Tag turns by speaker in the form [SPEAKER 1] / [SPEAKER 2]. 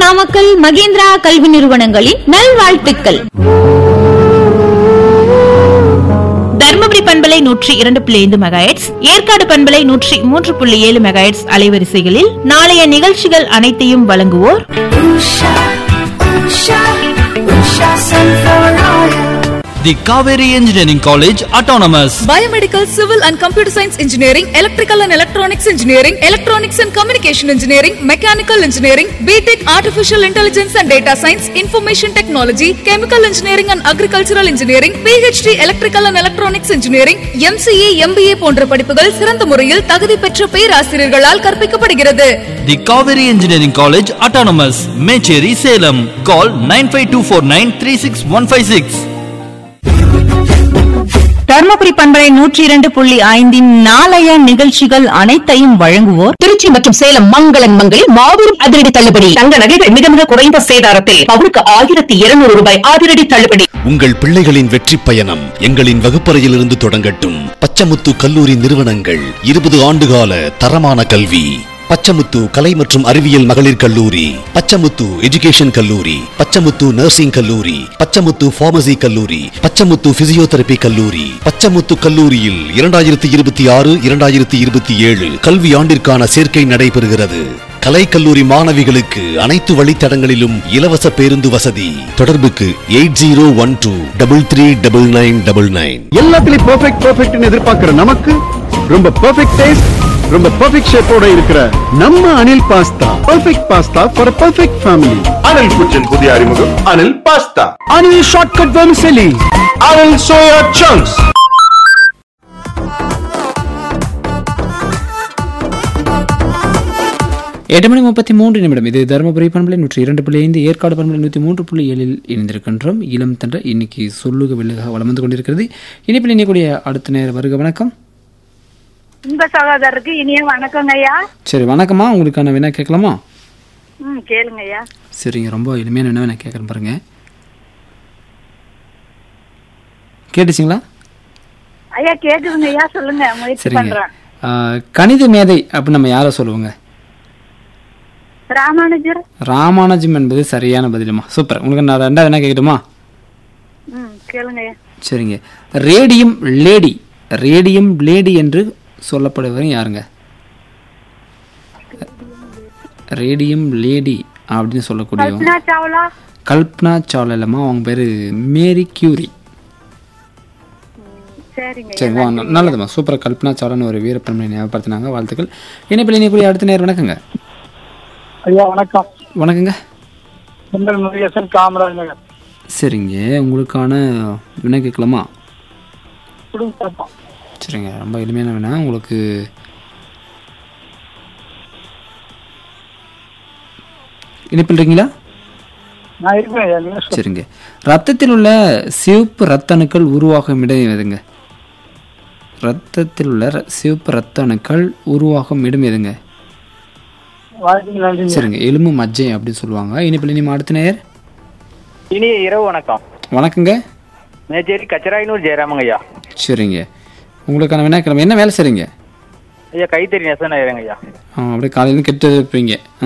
[SPEAKER 1] நாமக்கல் மகேந்திரா கல்வி நிறுவனங்களின் நல்வாழ்த்துக்கள்
[SPEAKER 2] தருமபுரி பண்பலை நூற்றி இரண்டு புள்ளி ஐந்து மெகாஹெட்ஸ் ஏற்காடு பண்பலை நூற்றி மூன்று புள்ளி ஏழு மெகாஹெட்ஸ் அலைவரிசைகளில் நாளைய நிகழ்ச்சிகள் அனைத்தையும் வழங்குவோர்
[SPEAKER 3] The Kaveri Engineering College Autonomous.
[SPEAKER 4] Biomedical, Civil and Computer Science Engineering, Electrical and Electronics Engineering, Electronics and Communication Engineering, Mechanical Engineering, BTech Artificial Intelligence and Data Science, Information Technology, Chemical Engineering and Agricultural Engineering, PhD Electrical and Electronics Engineering, MCA, MBA போன்ற படிப்புகள் சிறந்த முறையில் தகுதி பெற்ற பேராசிரியர்களால் கற்பிக்கப்படுகிறது
[SPEAKER 3] The Kaveri Engineering College Autonomous. Mecheri Salem. Call 95249
[SPEAKER 2] Dharmapuri பண்பலை நூற்றி இரண்டு புள்ளி ஐந்தின் நாளைய நிகழ்ச்சிகள் அனைத்தையும் வழங்குவோர்
[SPEAKER 5] திருச்சி மற்றும் சேலம் மங்களன் மங்களில் மாபெரும் அதிரடி தள்ளுபடி தங்க நகைகள் மிக மிக குறைந்த சேதாரத்தில் பவுனுக்கு ஆயிரத்தி இருநூறு ரூபாய் அதிரடி தள்ளுபடி
[SPEAKER 6] உங்கள் பிள்ளைகளின் வெற்றி பயணம் எங்களின் வகுப்பறையிலிருந்து தொடங்கட்டும் பச்சமுத்து கல்லூரி நிறுவனங்கள் இருபது ஆண்டுகால தரமான கல்வி பச்சமுத்து கலை மற்றும் அறிவியல் மகளிர் கல்லூரி பச்சமுத்து எஜுகேஷன் கல்லூரி பச்சமுத்து நர்சிங் கல்லூரி பச்சமுத்து பார்மசி கல்லூரி பச்சமுத்து பிசியோதெரபி கல்லூரி பச்சமுத்து கல்லூரியில் இரண்டாயிரத்தி இருபத்தி ஆறு இரண்டாயிரத்தி இருபத்தி ஏழு கல்வி ஆண்டிற்கான சேர்க்கை நடைபெறுகிறது கலைக்கல்லூரி மாணவிகளுக்கு அனைத்து வழித்தடங்களிலும் இலவச பேருந்து வசதி தொடர்புக்கு eight zero one two double three double nine double nine
[SPEAKER 7] எல்லாத்துலயும் பெர்ஃபெக்ட் பெர்ஃபெக்ட்னு எதிர்பார்க்கிற நமக்கு ரொம்ப பெர்ஃபெக்ட் டேஸ்ட் ரொம்ப பெர்ஃபெக்ட் ஷேப்போட இருக்கிற நம்ம Anil pasta perfect pasta for perfect family
[SPEAKER 8] Anil kitchen புதிய அறிமுகம் Anil pasta
[SPEAKER 7] Anil shortcut vermicelli
[SPEAKER 8] Anil soya chunks
[SPEAKER 9] எட்டு மணி முப்பத்தி மூன்று நிமிடம் இது தருமபுரி பண்பலை நூற்றி இரண்டு புள்ளி ஐந்து ஏற்காடு பண்பலை நூற்றி மூன்று புள்ளி ஏழில் இணைந்திருக்கின்றோம் இளம் தன்ற இன்னைக்கு சொல்லுக வெள்ளுக வளம் வந்து கொண்டிருக்கிறது இனிப்பில் இணையக்கூடிய அடுத்த நேர வருக வணக்கம்
[SPEAKER 10] இன்ப சகோதரருக்கு இனிய வணக்கங்க ஐயா
[SPEAKER 9] சரி வணக்கம்மா உங்களுக்கான வினா கேட்கலாமா
[SPEAKER 10] ம் கேளுங்க ஐயா
[SPEAKER 9] சரிங்க ரொம்ப எளிமையான என்ன வேணா கேட்குறேன் பாருங்க கேட்டுச்சிங்களா
[SPEAKER 10] ஐயா கேக்குதுங்க ஐயா சொல்லுங்க முயற்சி
[SPEAKER 9] சரிங்க
[SPEAKER 10] பண்றேன்
[SPEAKER 9] ஆ, கணித மேதை அப்படின்னு நம்ம யாரை சொல்லுவோங்க
[SPEAKER 10] ராமானுஜர்
[SPEAKER 9] ராமானுஜம் என்பது சரியான பதிலுமா சூப்பர் உங்களுக்கு நான் ரெண்டாவது என்ன கேட்கட்டுமா
[SPEAKER 10] ம் கேளுங்க ஐயா
[SPEAKER 9] சரிங்க ரேடியம் லேடி ரேடியம் லேடி என்று சொல்லப்படுவர் யாருங்க ரேடியம் லேடி அப்படின்னு சொல்லக்கூடியவங்க
[SPEAKER 10] கல்பனா சாவ்லா
[SPEAKER 9] கல்பனா சாவ்லா இல்லைம்மா அவங்க பேர் மேரி கியூரி
[SPEAKER 10] சரிங்க ஐயா.
[SPEAKER 9] சரி வா நல்லதும்மா சூப்பர் கல்பனா சாவ்லான்னு ஒரு வீரப்பெருமை ஞாபகப்படுத்தினாங்க வாழ்த்துக்கள் இணைப்பில் இணையக்கூடிய அடுத்த நேரம் வணக்கங்க
[SPEAKER 11] ஐயா வணக்கம்
[SPEAKER 9] வணக்கங்க
[SPEAKER 11] சுந்தர் முருகேசன் காமராஜ் நகர்
[SPEAKER 9] சரிங்க உங்களுக்கான வினா கேட்கலாமா
[SPEAKER 11] குடும்ப பார்ப்போம்
[SPEAKER 9] சரிங்க ரொம்ப எளிமையான வினா உங்களுக்கு இணைப்பில் இருக்கீங்களா
[SPEAKER 11] நான் இருக்கேன் ஐயா நீங்க சொல்லுங்க.
[SPEAKER 9] சரிங்க ரத்தத்தில் உள்ள சிவப்பு ரத்த அணுக்கள் உருவாகும் இடம் எதுங்க ரத்தத்தில் உள்ள ர- சிவப்பு ரத்த அணுக்கள் உருவாகும் இடம் எதுங்க
[SPEAKER 11] வாழ்த்துக்கு நன்றிங்க
[SPEAKER 9] சரிங்க எலும்பு மஜ்ஜை அப்படின்னு சொல்லுவாங்க இனிப்பில் இனிமே அடுத்த நேர்
[SPEAKER 12] இனிய இரவு வணக்கம்
[SPEAKER 9] வணக்கங்க
[SPEAKER 12] மேச்சேரி கச்சராயனூர் ஜெயராமங்க ஐயா
[SPEAKER 9] சரிங்க உங்களுக்கான வினாக்கிழமை என்ன வேலை செய்றீங்க
[SPEAKER 12] ஐயா கைத்தறி நெசன ஐயா
[SPEAKER 9] ஆ, அப்படியே காலையில கெட்டு இருப்பீங்க